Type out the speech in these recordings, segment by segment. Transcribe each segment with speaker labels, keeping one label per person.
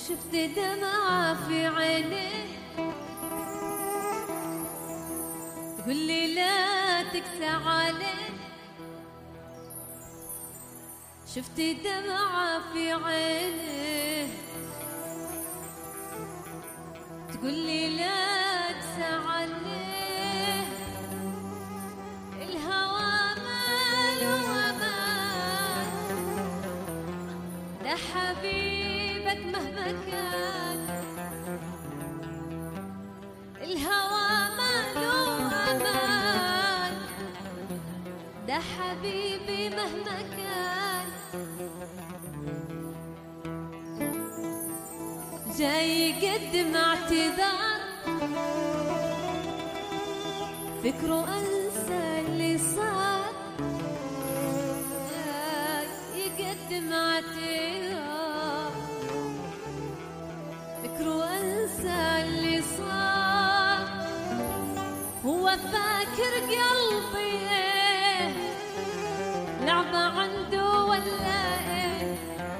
Speaker 1: شفت دمعة في عينيه تقول لي لا تكسى عليه شفت دمعة في عينيه تقول لي لا تكسى عليه الهوى مال وأمان ده حبيبك مهما كان الهوى ماله أمان ده حبيبي مهما كان جاي يقدم اعتذار فكره أنسى اللي صار جاي يقدم اعتذار فكره أنسى اللي صار هو فاكر قلبي إيه لعبة عنده ولا إيه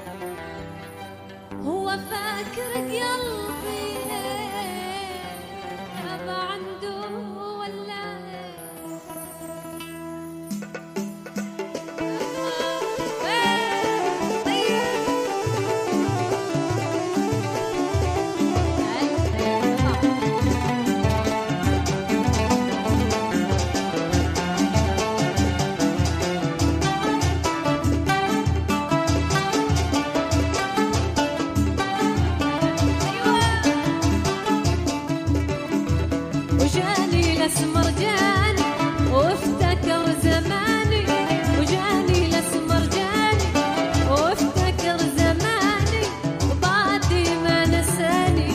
Speaker 1: هو فاكر قلبي إيه لعبة عنده ولا إيه وجاني الاسمر جاني وافتكر زماني وجاني الاسمر جاني وافتكر زماني وبعد ما نساني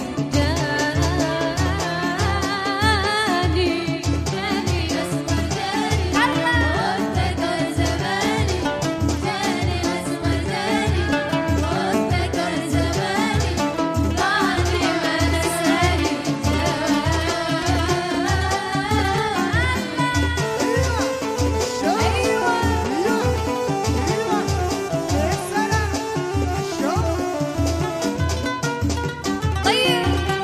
Speaker 1: جاني جاني الاسمر جاني وافتكر زماني جاني الاسمر جاني وافتكر زماني بعد ما نساني طيب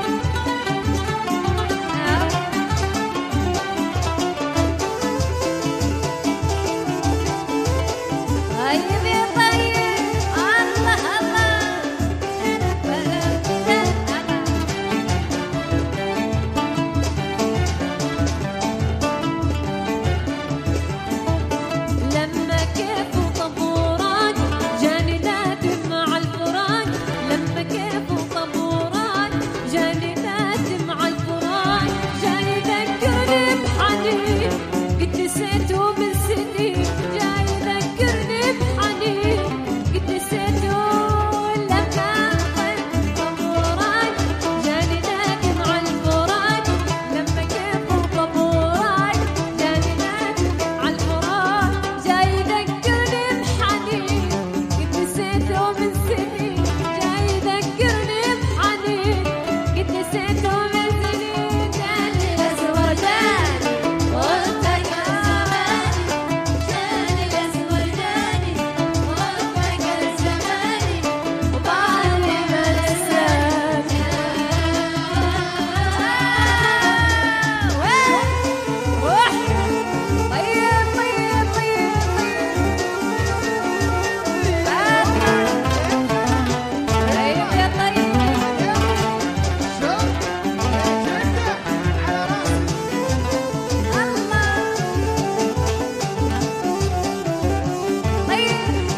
Speaker 1: طيب يا طيب الله الله لما كيف طبورات جاني نادم مع الفراق لما كيف طبورات جاني نادم مع الفراق جاني ذكرني بحنين قد نسيته من سنين جاي ذكرني بحنين قد نسيته لما طيب طبورات جاني نادم مع الفراق لما كيف طبورات جاني نادم على الفراق جاي يذكرني بحنين قد نسيته من سنين جاي يذكرني بحنين قد نسيته من سنين جاني الأسمر جاني وافتكر زماني جاني الأسمر جاني وافتكر زماني وبعد ما نساني طيب طيب طيب طيب يا طيب الله طيب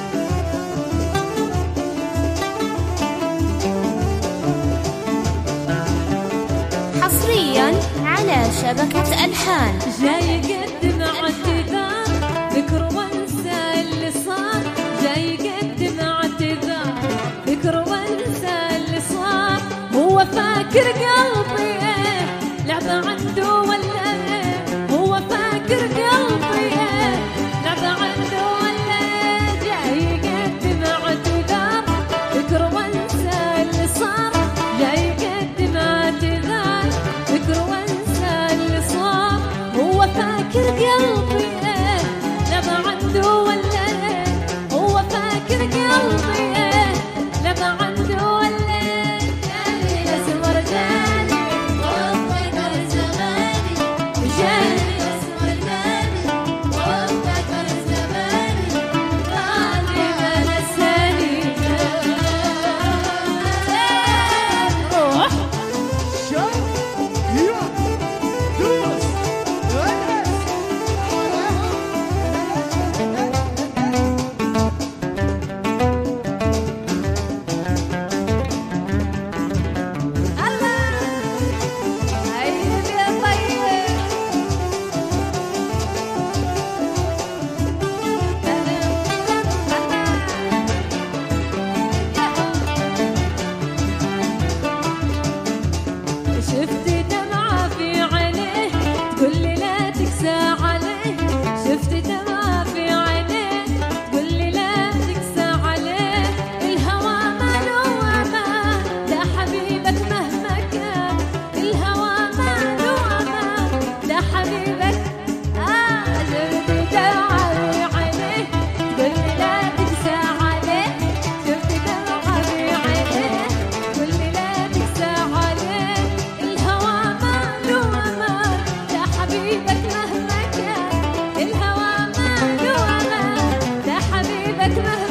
Speaker 2: حصريا على شبكة ألحان
Speaker 1: جاي يقدم اعتذار ذكر وانسى اللي صار جاي يقدم اعتذار ذكر وانسى اللي صار هو فاكر قلبي ايه لعبة عنده ولا ايه هو فاكر قلبي ايه لعبة عنده ولا ايه جاي يقدم اعتذار ذكر وانسى اللي صار جاي يقدم اعتذار ذكر وانسى اللي صار هو فاكر قلبي ايه لما عنده ولا ايه هو فاكر قلبي ايه لما عنده ولا ايه مهرجان